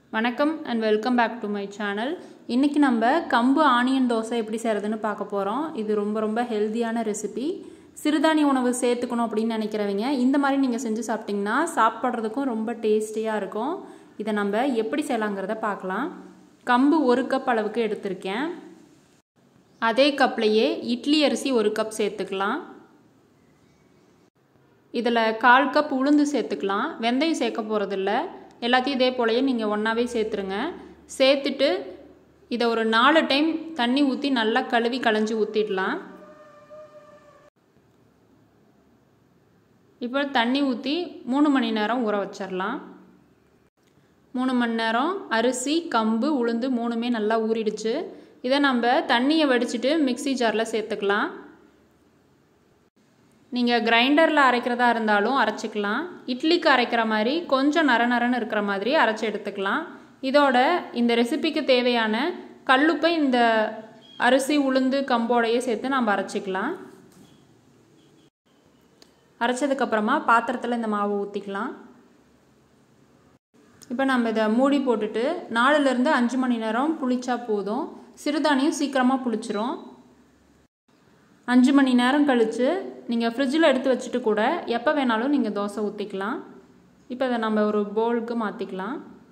வணக்கம் and welcome back to my channel இன்றைக்கி நம்ம கம்பு ஆனியன் தோசை எப்படி செய்கிறதுன்னு பார்க்க போகிறோம் இது ரொம்ப ரொம்ப ஹெல்த்தியான ரெசிபி சிறுதானிய உணவு சேர்த்துக்கணும் அப்படின்னு நினைக்கிறவங்க இந்த மாதிரி நீங்கள் செஞ்சு சாப்பிட்டிங்கன்னா சாப்பிட்றதுக்கும் ரொம்ப டேஸ்டியாக இருக்கும் இதை நம்ம எப்படி செய்யலாங்கிறத பார்க்கலாம் கம்பு ஒரு கப் அளவுக்கு எடுத்திருக்கேன் அதே கப்லையே இட்லி அரிசி ஒரு கப் சேர்த்துக்கலாம் இதில் கால் கப் உளுந்து சேர்த்துக்கலாம் வெந்தயம் சேர்க்க போகிறதில்ல எல்லாத்தையும் இதே போலயே நீங்கள் ஒன்றாவே சேர்த்துருங்க சேர்த்துட்டு இதை ஒரு நாலு டைம் தண்ணி ஊற்றி நல்லா கழுவி களைஞ்சி ஊற்றிடலாம் இப்போ தண்ணி ஊற்றி மூணு மணி நேரம் ஊற வச்சிடலாம் மூணு மணி நேரம் அரிசி கம்பு உளுந்து மூணுமே நல்லா ஊறிடுச்சு இதை நம்ம தண்ணியை வடிச்சிட்டு மிக்சி ஜாரில் சேர்த்துக்கலாம் நீங்கள் கிரைண்டரில் அரைக்கிறதா இருந்தாலும் அரைச்சிக்கலாம் இட்லிக்கு அரைக்கிற மாதிரி கொஞ்சம் நர நரன்னு இருக்கிற மாதிரி அரைச்சி எடுத்துக்கலாம் இதோட இந்த ரெசிபிக்கு தேவையான கல்லுப்பை இந்த அரிசி உளுந்து கம்போடையே சேர்த்து நம்ம அரைச்சிக்கலாம் அரைச்சதுக்கப்புறமா பாத்திரத்தில் இந்த மாவு ஊற்றிக்கலாம் இப்போ நம்ம இதை மூடி போட்டுட்டு நாலுலேருந்து அஞ்சு மணி நேரம் புளிச்சா போதும் சிறுதானியம் சீக்கிரமாக புளிச்சிரும் அஞ்சு மணி நேரம் கழித்து நீங்கள் ஃப்ரிட்ஜில் எடுத்து வச்சுட்டு கூட எப்போ வேணாலும் நீங்கள் தோசை ஊற்றிக்கலாம் இப்போ இதை நம்ம ஒரு போலுக்கு மாற்றிக்கலாம்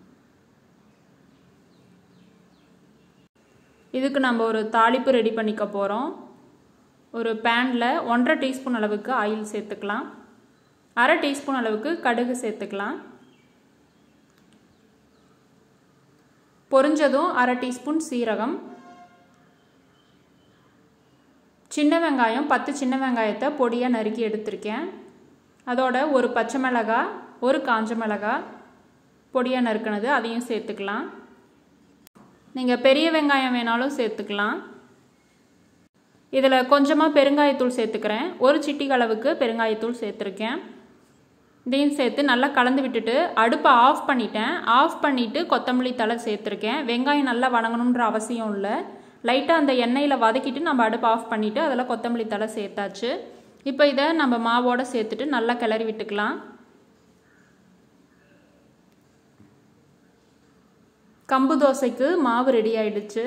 இதுக்கு நம்ம ஒரு தாளிப்பு ரெடி பண்ணிக்க போகிறோம் ஒரு பேனில் ஒன்றரை டீஸ்பூன் அளவுக்கு ஆயில் சேர்த்துக்கலாம் அரை டீஸ்பூன் அளவுக்கு கடுகு சேர்த்துக்கலாம் பொரிஞ்சதும் அரை டீஸ்பூன் சீரகம் சின்ன வெங்காயம் பத்து சின்ன வெங்காயத்தை பொடியாக நறுக்கி எடுத்திருக்கேன் அதோட ஒரு பச்சை மிளகாய் ஒரு காஞ்ச மிளகாய் பொடியாக நறுக்கினது அதையும் சேர்த்துக்கலாம் நீங்கள் பெரிய வெங்காயம் வேணாலும் சேர்த்துக்கலாம் இதில் கொஞ்சமாக பெருங்காயத்தூள் சேர்த்துக்கிறேன் ஒரு சிட்டிக்கு அளவுக்கு பெருங்காயத்தூள் சேர்த்துருக்கேன் இதையும் சேர்த்து நல்லா கலந்து விட்டுட்டு அடுப்பை ஆஃப் பண்ணிட்டேன் ஆஃப் பண்ணிவிட்டு கொத்தமல்லி தலை சேர்த்துருக்கேன் வெங்காயம் நல்லா வணங்கணுன்ற அவசியம் இல்லை லைட்டாக அந்த எண்ணெயில் வதக்கிட்டு நம்ம அடுப்பு ஆஃப் பண்ணிவிட்டு அதில் கொத்தமல்லி தலை சேர்த்தாச்சு இப்போ இதை நம்ம மாவோடு சேர்த்துட்டு நல்லா கிளறி விட்டுக்கலாம் கம்பு தோசைக்கு மாவு ரெடி ஆயிடுச்சு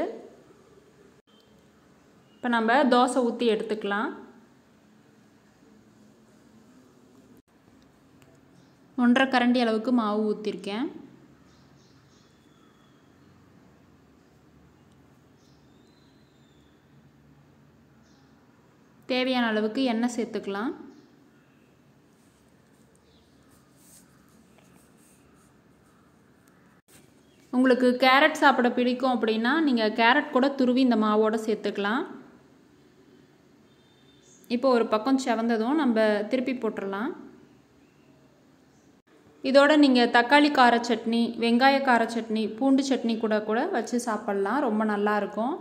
இப்போ நம்ம தோசை ஊற்றி எடுத்துக்கலாம் ஒன்றரை கரண்டி அளவுக்கு மாவு ஊற்றிருக்கேன் தேவையான அளவுக்கு எண்ணெய் சேர்த்துக்கலாம் உங்களுக்கு கேரட் சாப்பிட பிடிக்கும் அப்படின்னா நீங்கள் கேரட் கூட துருவி இந்த மாவோடு சேர்த்துக்கலாம் இப்போ ஒரு பக்கம் செவந்ததும் நம்ம திருப்பி போட்டுடலாம் இதோட நீங்கள் தக்காளி கார சட்னி வெங்காய கார சட்னி பூண்டு சட்னி கூட கூட வச்சு சாப்பிட்லாம் ரொம்ப நல்லாயிருக்கும்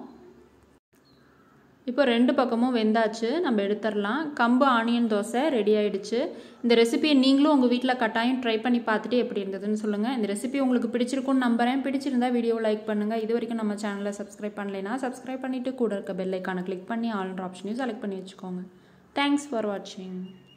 இப்போ ரெண்டு பக்கமும் வெந்தாச்சு நம்ம எடுத்துடலாம் கம்பு ஆனியன் தோசை ரெடி ஆயிடுச்சு இந்த ரெசிபியை நீங்களும் உங்கள் வீட்டில் கட்டாயம் ட்ரை பண்ணி பார்த்துட்டு எப்படி இருந்ததுன்னு சொல்லுங்கள் இந்த ரெசிபி உங்களுக்கு பிடிச்சிருக்கும்னு நம்புறேன் பிடிச்சிருந்தா வீடியோ லைக் பண்ணுங்கள் இது வரைக்கும் நம்ம சேனலை சப்ஸ்கிரைப் பண்ணலைன்னா சப்ஸ்கிரைப் பண்ணிவிட்டு கூட இருக்க பெல் ஐக்கானை கிளிக் பண்ணி ஆல்ன்ற ஆப்ஷனையும் செலக்ட் பண்ணி வச்சுக்கோங்க தேங்க்ஸ் ஃபார் வாட்சிங்